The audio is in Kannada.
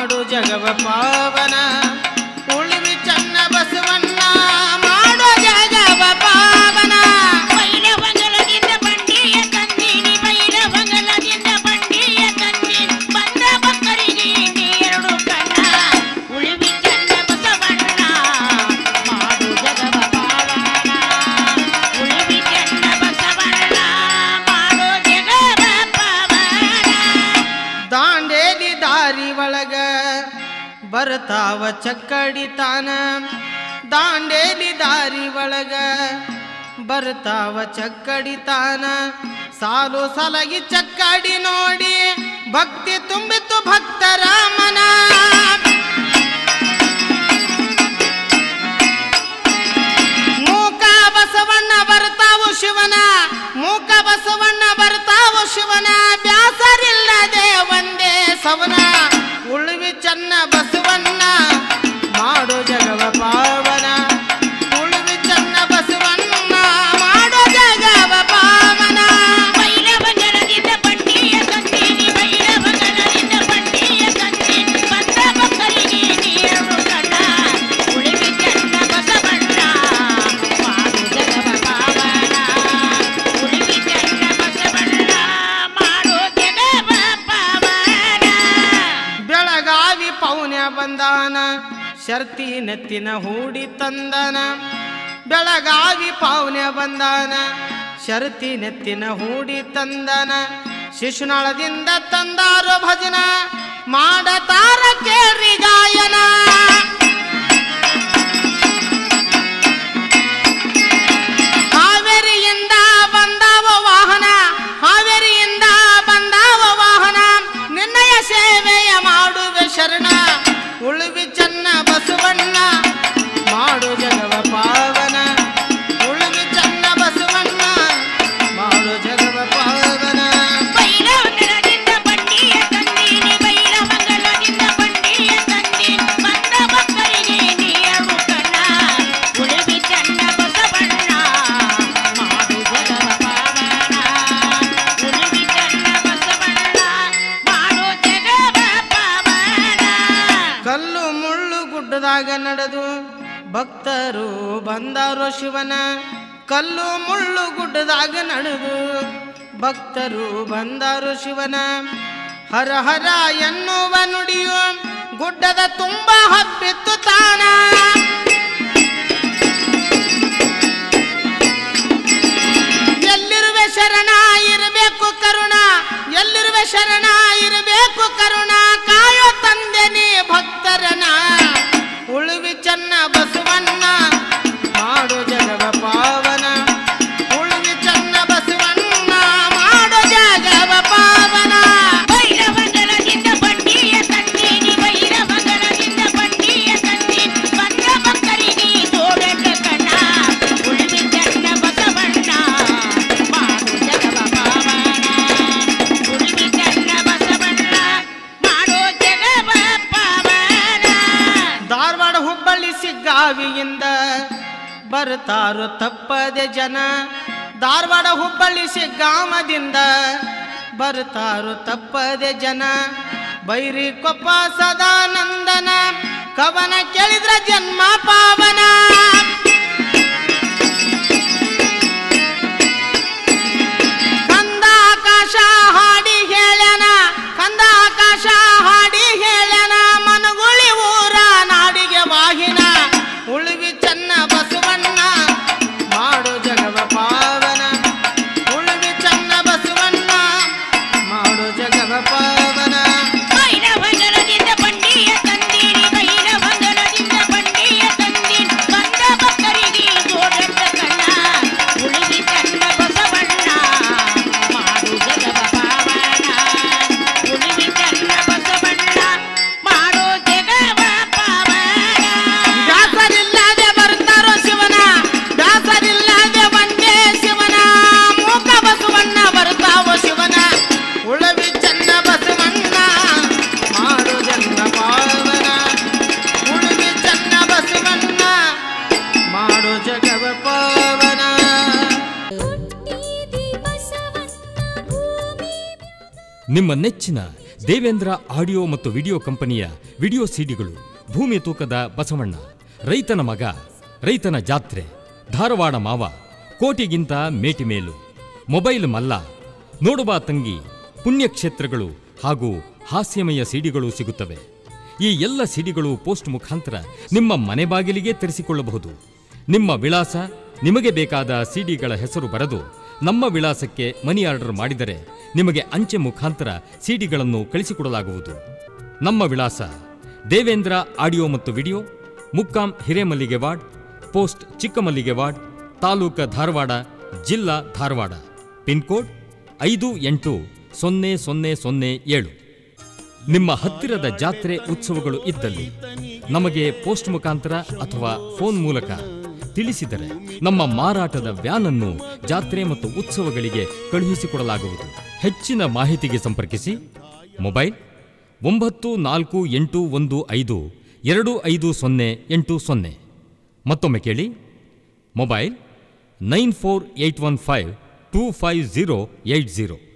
ಮಾಡು ಜಗವ ಪಾವನ ಉಳಿವಿ ಚನ್ನ ಬಸವಣ್ಣ ಮಾಡು ಜಗವ ಪಾವನ ಬೈರವಂಗಲದಿಂದ ಬಂಡಿಯ ತಂದೀನಿ ಬೈರವಂಗಲದಿಂದ ಬಂಡಿಯ ತಂದೀನಿ ಬಂದ ಭಕ್ತರಿಗೆ ನೀ ಎರಡು ಕಣ್ಣ ಉಳಿವಿ ಚನ್ನ ಬಸವಣ್ಣ ಮಾಡು ಜಗವ ಪಾವನ ಉಳಿವಿ ಚನ್ನ ಬಸವಣ್ಣ ಮಾಡು ಜಗವ ಪಾವನ ದಾಂಡೇಲಿ ದಾರಿ ಒಳಗ ಬರ್ತಾವ ಚಕ್ಕಡಿತಾನ ದಾಂಡೇಲಿ ದಾರಿ ಒಳಗ ಬರ್ತಾವ ಚಕ್ಕಡಿತಾನ ಸಾಲು ಸಲಗಿ ಚಕ್ಕಡಿ ನೋಡಿ ಭಕ್ತಿ ತುಂಬಿತು ಭಕ್ತರ ಮನ ಮೂಕ ಬಸವಣ್ಣ ಬರ್ತಾವು ಶಿವನ ಮೂಕ ಬಸವಣ್ಣ ಬರ್ತಾವು ಶಿವನ ಬ್ಯಾಸರಿಲ್ಲದೆ ಒಂದೇ ಸವನ ಉಳುವಿ ಚನ್ನ ಬಸವಣ್ಣ ಮಾಡು ಜಗವ ಪಾವನ ಉಳುವಿ ಚನ್ನ ಬಸವಣ್ಣ ಮಾಡು ಜಗವ ಪಾವನ ಬೈರವಂಗಲದಿಂದ ಬಂಡಿಯ ತಂದೀನಿ ಬೈರವಂಗಲದಿಂದ ಬಂಡಿಯ ತಂದೀನಿ ಬಂದ ಭಕ್ತರಿಗೆ ನೀ ಎರಡು ಕಣ್ಣ ಉಳಿವಿ ಚನ್ನ ಬಸವಣ್ಣ ಮಾಡು ಜಗವ ಪಾವನ ಉಳಿವಿ ಚನ್ನ ಬಸವಣ್ಣ ಮಾಡು ಜಗವ ಪಾವನ ಬೆಳಗಾವಿ ಪೌನ್ಯ ಬಂದಾನ ಶರ್ತಿ ನೆತ್ತಿನ ಹೂಡಿ ತಂದನ ಬೆಳಗಾವಿ ಪೌನ್ಯ ಬಂದಾನ ಶರ್ತಿ ನೆತ್ತಿನ ಹೂಡಿ ತಂದನ ಶಿಶುನಾಳದಿಂದ ತಂದಾರೋ ಭಜನ ಮಾಡತಾರ ಕೇಳಿ ಗಾಯನ ಹಾವೇರಿಯಿಂದ ಬಂದಾವ ವಾಹನ ಹಾವೇರಿಯಿಂದ ಬಂದಾವ ವಾಹನ ನಿನ್ನಯ ಸೇವೆಯ ಮಾಡುವೆ ಶರಣ ಉಳುವಿ ಚನ್ನ ಬಸವಣ್ಣ ಮಾಡು ಜಗವ ಪಾವನ ಉಳುವಿ ಚನ್ನ ಬಸವಣ್ಣ ಮಾಡು ಜಗವ ಪಾವನ ಬೈರವಂಗಲದಿಂದ ಬಂಡಿಯ ತಂದೀನಿ ಬೈರವಂಗಲದಿಂದ ಬಂಡಿಯ ತಂದೀನಿ ಬಂದ ಭಕ್ತರಿಗೆ ನೀ ಎರಡು ಕಣ್ಣ ಉಳಿವಿ ಚನ್ನ ಬಸವಣ್ಣ ಮಾಡು ಜಗವ ಪಾವನ ಉಳಿವಿ ಚನ್ನ ಬಸವಣ್ಣ ಮಾಡು ಜಗವ ಪಾವನ ಕಲ್ಲು ಮುಳ್ಳು ಗುಡ್ಡದಾಗ ನಡೆದು ಭಕ್ತರು ಬಂದಾರೋ ಶಿವನ ಕಲ್ಲು ಮುಳ್ಳು ಗುಡ್ಡದಾಗ ನಡೆದು ಭಕ್ತರು ಬಂದಾರೋ ಶಿವನ ಹರ ಹರ ಎನ್ನುವ ನುಡಿಯು ಗುಡ್ಡದ ತುಂಬ ಹಬ್ಬಿತ್ತು ತಾಣ ಎಲ್ಲಿರುವೆ ಶರಣ ಇರಬೇಕು ಕರುಣ ಎಲ್ಲಿರುವೆ ಶರಣ ಇರಬೇಕು ಕರುಣ ಕಾಯೋ ತಂದೆ ನೀ ಭಕ್ತರನ ಉಳುವಿ ಚನ್ನ ಬಸವಣ್ಣ ಮಾಡು ಜಗವ ಪಾವನ ಉಳುವಿ ಚನ್ನ ಬಸವಣ್ಣ ಮಾಡು ಜಗವ ಪಾವನ ಬೈರವಂಗಲದಿಂದ ಬಂಡಿಯ ತಂದೀನಿ ಬೈರವಂಗಲದಿಂದ ಬಂಡಿಯ ತಂದೀನಿ ಬಂದ ಭಕ್ತರಿಗೆ ತೋರಟ ಕಣ್ಣ ಉಳಿವಿ ಚನ್ನ ಬಸವಣ್ಣ ಮಾಡು ಜಗವ ಪಾವನ ಉಳಿವಿ ಚನ್ನ ಬಸವಣ್ಣ ಮಾಡು ಜಗವ ಪಾವನ ಧಾರವಾಡ ಹುಬ್ಬಳ್ಳಿ ಸಿಗ್ಗಾವಿಯಿಂದ ಬರ್ತಾರು ತಪ್ಪದೆ ಜನ ಧಾರವಾಡ ಹುಬ್ಬಳ್ಳಿ ಸಿಗ್ಗಾಮದಿಂದ ಬರ್ತಾರು ತಪ್ಪದೆ ಜನ ಬೈರಿ ಕೊಪ್ಪ ಸದಾನಂದನ ಕವನ ಕೇಳಿದ್ರ ಜನ್ಮ ಪಾವನ ಕಂದ ಆಕಾಶ ಹಾಡಿ ಹೇಳ್ಯಾನ ಕಂದ ಆಕಾಶ ಹಾಡಿ ಹೇಳ್ಯಾನ ಮನಗುಳಿ ಊರ ನಾಡಿಗೆ ವಾಹಿನ ಉಳುವಿ ಚನ್ನ ಬಸವಣ್ಣ ಮಾಡು ಜಗವ ಪಾವನ ಉಳುವಿ ಚನ್ನ ಬಸವಣ್ಣ ಮಾಡು ಜಗವ ಪಾವನ ಬೈರವಂಗಲದಿಂದ ಬಂಡಿಯ ತಂದೀನಿ ಬೈರವಂಗಲದಿಂದ ಬಂಡಿಯ ತಂದೀನಿ ಬಂದ ಭಕ್ತರಿಗೆ ಜೋಡಂತ ಕಣ್ಣ ಉಳಿವಿ ಚನ್ನ ಬಸವಣ್ಣ ಮಾಡು ಜಗವ ಪಾವನ ಉಳಿವಿ ಚನ್ನ ಬಸವಣ್ಣ ಮಾಡು ಜಗವ ಪಾವನ ದಾಸರಿಲ್ಲದೆ ಬರ್ತಾರೋ ಶಿವನ ದಾಸರಿಲ್ಲದೆ ಒಂದೇ ಶಿವನ ಮೂಕ ಬಸವಣ್ಣ ಬರ್ತಾವೋ ಶಿವನ ಉಳವಿ ಚನ್ನ ಬಸವಣ್ಣ ಮಾಡು ಜನ್ಮ ಪಾವನ ಉಳವಿ ಚನ್ನ ಬಸವಣ್ಣ ಮಾಡು ಜಗವ ಪಾವನ ಹುಟ್ಟಿದಿ ಬಸವಣ್ಣ ಭೂಮಿ ನಿಮ್ಮ ನೆಚ್ಚಿನ ದೇವೇಂದ್ರ ಆಡಿಯೋ ಮತ್ತು ವಿಡಿಯೋ ಕಂಪನಿಯ ವಿಡಿಯೋ ಸಿಡಿಗಳು ಭೂಮಿ ತೂಕದ ಬಸವಣ್ಣ ರೈತನ ಮಗ ರೈತನ ಜಾತ್ರೆ ಧಾರವಾಡ ಮಾವ ಕೋಟಿಗಿಂತ ಮೇಟಿ ಮೇಲು ಮೊಬೈಲ್ ಮಲ್ಲ ನೋಡುಬಾ ತಂಗಿ ಪುಣ್ಯಕ್ಷೇತ್ರಗಳು ಹಾಗೂ ಹಾಸ್ಯಮಯ ಸಿಡಿಗಳು ಸಿಗುತ್ತವೆ ಈ ಎಲ್ಲ ಸಿಡಿಗಳು ಪೋಸ್ಟ್ ಮುಖಾಂತರ ನಿಮ್ಮ ಮನೆ ಬಾಗಿಲಿಗೆ ತರಿಸಿಕೊಳ್ಳಬಹುದು ನಿಮ್ಮ ವಿಳಾಸ ನಿಮಗೆ ಬೇಕಾದ ಸಿಡಿಗಳ ಹೆಸರು ಬರೆದು ನಮ್ಮ ವಿಳಾಸಕ್ಕೆ ಮನಿ ಆರ್ಡರ್ ಮಾಡಿದರೆ ನಿಮಗೆ ಅಂಚೆ ಮುಖಾಂತರ ಸಿಡಿಗಳನ್ನು ಕಳಿಸಿಕೊಡಲಾಗುವುದು ನಮ್ಮ ವಿಳಾಸ ದೇವೇಂದ್ರ ಆಡಿಯೋ ಮತ್ತು ವಿಡಿಯೋ ಮುಕ್ಕಾಂ Hiremallige ward post Chikkamallige ward taluka Dharwad ಜಿಲ್ಲಾ ಧಾರವಾಡ ಪಿನ್ಕೋಡ್ ಐದು ಎಂಟು ಸೊನ್ನೆ ಸೊನ್ನೆ ಸೊನ್ನೆ ಏಳು ನಿಮ್ಮ ಹತ್ತಿರದ ಜಾತ್ರೆ ಉತ್ಸವಗಳು ಇದ್ದಲ್ಲಿ ನಮಗೆ ಪೋಸ್ಟ್ ಮುಖಾಂತರ ಅಥವಾ ಫೋನ್ ಮೂಲಕ ತಿಳಿಸಿದರೆ ನಮ್ಮ ಮಾರಾಟದ ವ್ಯಾನ್ ಅನ್ನು ಜಾತ್ರೆ ಮತ್ತು ಉತ್ಸವಗಳಿಗೆ ಕಳುಹಿಸಿಕೊಡಲಾಗುವುದು ಹೆಚ್ಚಿನ ಮಾಹಿತಿಗೆ ಸಂಪರ್ಕಿಸಿ ಮೊಬೈಲ್ ಒಂಬತ್ತು ನಾಲ್ಕು ಎಂಟು ಒಂದು ಐದು ಎರಡು ಐದು ಸೊನ್ನೆ ಎಂಟು ಸೊನ್ನೆ ಮತ್ತೊಮ್ಮೆ ಕೇಳಿ mobile nine four eight one five two five zero eight zero